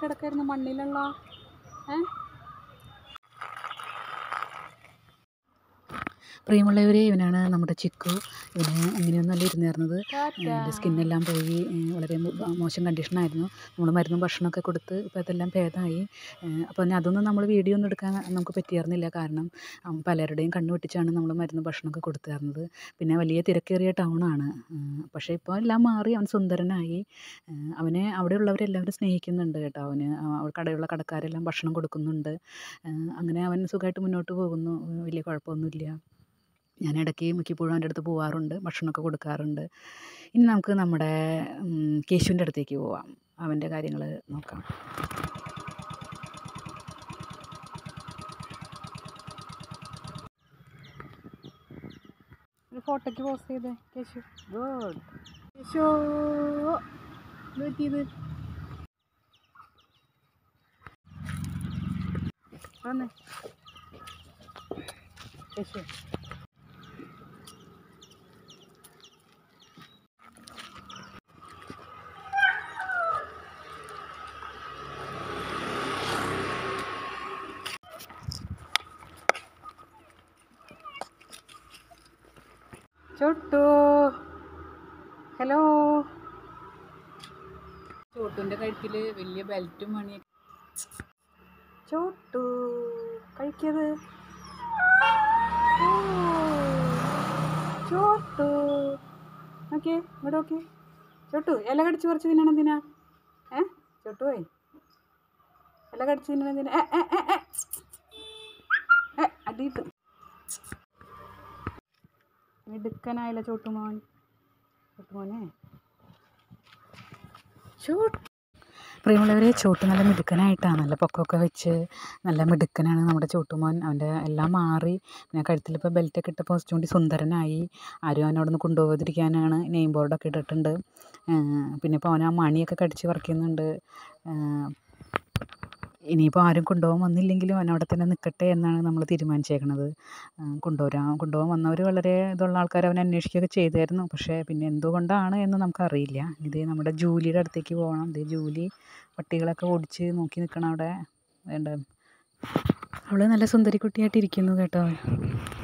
കിടക്കായിരുന്നു മണ്ണിലുള്ള ഏ പ്രിയമുള്ളവരെ ഇവനാണ് നമ്മുടെ ചിക്കു ഇവന് അങ്ങനെയൊന്നുമല്ല ഇരുന്നിരുന്നത് എൻ്റെ സ്കിന്നെല്ലാം പോയി ഏഹ് വളരെ മോ- മോശം കണ്ടീഷനായിരുന്നു നമ്മൾ മരുന്നും ഭക്ഷണമൊക്കെ കൊടുത്ത് ഇപ്പോൾ അതെല്ലാം ഭേദമായി ഏഹ് അപ്പോൾ ഇനി അതൊന്നും നമ്മൾ വീഡിയോ ഒന്നും എടുക്കാൻ നമുക്ക് പറ്റിയിരുന്നില്ല കാരണം ഉം, പലരുടെയും കണ്ണു വെട്ടിച്ചാണ് നമ്മൾ മരുന്നും ഭക്ഷണമൊക്കെ കൊടുത്തിരുന്നത് പിന്നെ വലിയ തിരക്കേറിയ ടൗണാണ് പക്ഷേ ഇപ്പോൾ എല്ലാം മാറി അവൻ സുന്ദരനായി ഏഹ് അവനെ അവിടെയുള്ളവരെല്ലാവരും സ്നേഹിക്കുന്നുണ്ട് കേട്ടോ അവന് ആ- അവിടെ കടയുള്ള കടക്കാരെല്ലാം ഭക്ഷണം കൊടുക്കുന്നുണ്ട് ഏഹ് അങ്ങനെ അവൻ സുഖമായിട്ട് മുന്നോട്ട് പോകുന്നു വലിയ കുഴപ്പമൊന്നുമില്ല ഞാൻ ഇടയ്ക്ക് മിക്കപ്പോഴും അവൻ്റെ അടുത്ത് പോവാറുണ്ട് ഭക്ഷണമൊക്കെ കൊടുക്കാറുണ്ട് ഇനി നമുക്ക് നമ്മുടെ ഉം, കേശുവിൻ്റെ അടുത്തേക്ക് പോവാം അവൻ്റെ കാര്യങ്ങൾ നോക്കാം ഒരു ഫോട്ടോയ്ക്ക് പോസ്റ്റ് ചെയ്തേ കേശു ഗുഡ് കേശു ഇത് പറ്റിയത് വന്നേ കേശു ചോട്ടു ഹലോ ചോട്ടുൻ്റെ കഴുത്തിൽ വലിയ ബെൽറ്റും മണി ചോട്ടു കഴിക്കത് ചോട്ടു ഓക്കെ ഇവിടെ ഓക്കെ ചോട്ടു ഇല കടിച്ച് പറിച്ച് തിന്നണം എന്തിനാ ഏ ചോട്ടു പോയി ഇല കടിച്ച് തിന്നണം എന്തിനാ ഏ, ഏ, ഏ, ഏ. ഏ, അടി കിട്ടും മിടുക്കനായില്ല ചോട്ടുമോൻ ചോട്ടുമോനെ ചോട്ട് പ്രിയമുള്ളവരെ ചോട്ട് നല്ല മിടുക്കനായിട്ടാണ് നല്ല പൊക്കമൊക്കെ വെച്ച് നല്ല മിടുക്കനാണ് നമ്മുടെ ചോട്ടുമോൻ അവൻ്റെ എല്ലാം മാറി പിന്നെ കഴുത്തിലിപ്പോൾ ബെൽറ്റൊക്കെ ഇട്ടപ്പോൾ കുറച്ചുകൂടി സുന്ദരനായി ആരും അവനോടൊന്ന് കൊണ്ടുപോകാതിരിക്കാനാണ് നെയിം ബോർഡൊക്കെ ഇട്ടിട്ടുണ്ട് ഏഹ് പിന്നെ ഇപ്പോൾ അവൻ ആ മണിയൊക്കെ കടിച്ച് പറിക്കുന്നുണ്ട് ഏഹ് ഇനിയിപ്പോൾ ആരും കൊണ്ടുപോകാൻ വന്നില്ലെങ്കിലും അവൻ അവിടെ തന്നെ നിൽക്കട്ടെ എന്നാണ് നമ്മൾ തീരുമാനിച്ചേക്കണത് ഏഹ് കൊണ്ടുവരാൻ കൊണ്ടുപോകാൻ വന്നവർ വളരെ ഇതുള്ള ആൾക്കാർ അവനെ അന്വേഷിക്കുകയൊക്കെ ചെയ്തായിരുന്നു പക്ഷേ പിന്നെ എന്തുകൊണ്ടാണ് എന്ന് നമുക്കറിയില്ല ഇത് നമ്മുടെ ജൂലിയുടെ അടുത്തേക്ക് പോകണം ഇത് ജൂലി പട്ടികളൊക്കെ ഓടിച്ച് നോക്കി നിൽക്കണം അവിടെ വേണ്ട അവൾ നല്ല സുന്ദരി കുട്ടിയായിട്ടിരിക്കുന്നു കേട്ടോ